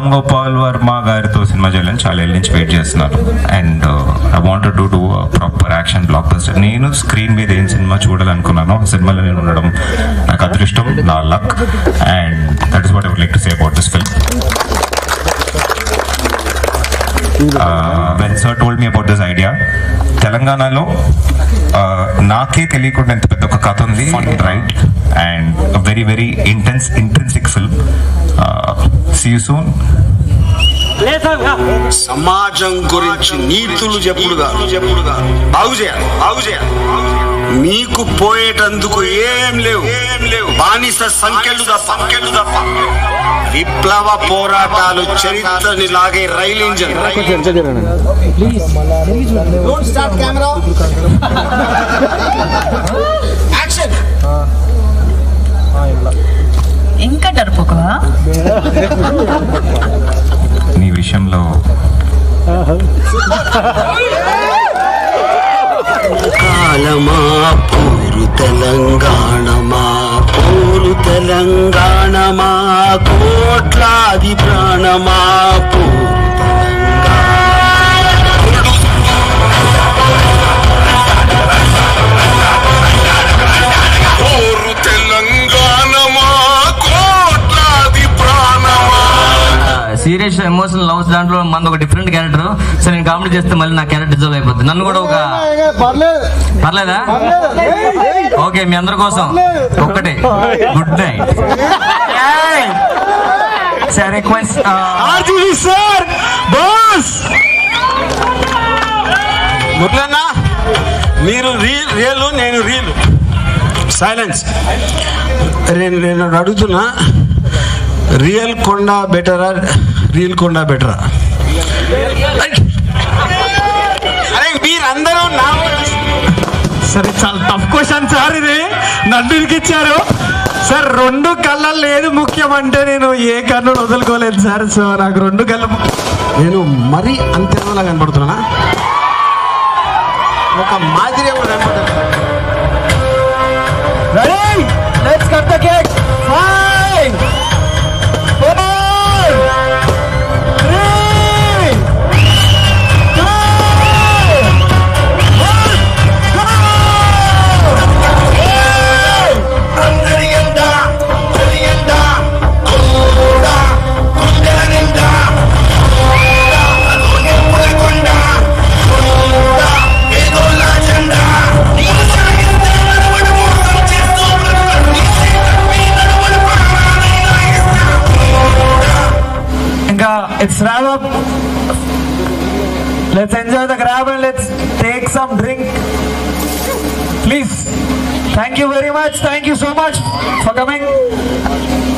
రామ్ గోపాల్ వర్మ గారితో సినిమా చేయాలని చాలా ఏళ్ళ నుంచి వెయిట్ చేస్తున్నాను and I want to do proper action blockbuster నేను స్క్రీన్ మీద ఏం సినిమా చూడాలనుకున్నానో ఆ సినిమాలో నేను ఉండడం నాకు అదృష్టం నా luck and that is what I would like to say about this film when sir told me about this idea తెలంగాణలో uh, నాకే తెలియకుండా ఎంత పెద్ద ఒక కథ ఉంది right and very very intense intensive film see you soon సమాజం గురించి నీతులు చెప్పుడుగా చెప్పుడుగా బాగు చేయాలి బాగు చేయాలి మీకు పోయేటందుకు ఏం లేవు ఏం లేవు బానిస సంఖ్యలు తప్ప సంఖ్యలు తప్ప విప్లవ పోరాటాలు చరిత్రని లాగే రైలు ఇంజన్ ఇంకా డరుపుగా నీ విషయంలో కాలమా పూరు తెలంగాణమా పూరు తెలంగాణమా కోట్లాది ప్రాణమా పూరు కోరు తెలంగాణమా కోట్లాది ప్రాణమా సీరియస్ ఎమోషనల్ లవ్స్ దాంట్లో మనది ఒక డిఫరెంట్ క్యారెక్టర్ సో నేను కామెడీ చేస్తే మళ్ళీ నా క్యారెక్టర్ డిజర్వ్ అయిపోతుంది నన్ను కూడా ఒక పర్లేదా ఓకే మీ అందరి కోసం ఒక్కటే good night sir request sir boss ముట్లన్న మీరు రీల్ రియల్ నేను రీల్ సైలెన్స్ నేను నేను అడుగుతున్నా రియల్ కొండ బెటరా రీల్ కొండ బెటరా అరే మీరందరూ నా సరే చాలా టఫ్ క్వశ్చన్ సార్ ఇది నన్ను ఇరికిచ్చారు సార్ రెండు కళ్ళ లేదు ముఖ్యం అంటే నేను ఏ కన్ను వదులుకోలేదు సార్ సో నాకు రెండు కళ్ళు ముఖ్యం. నేను మరీ అంతేలా కనపడుతున్నా ఒక మాదిరి కూడా కనపడలేదు Ready? Let's cut the cake. Five, four, three, two, one, go! అందరియందా అందరియందా కూడా కొండనిందా కూడా అలోనే పులకొండ కూడా ఏదోలా జెండా నీకు సాగిందా నడవడు మోసం చేస్తూ బ్రతుకు నీ మీ నడవడు ప్రాణాలైనా ఇస్తా కూడా ఇంకా it's wrap up. Let's enjoy the grab and let's take some drink. Please. Thank you very much. Thank you so much for coming.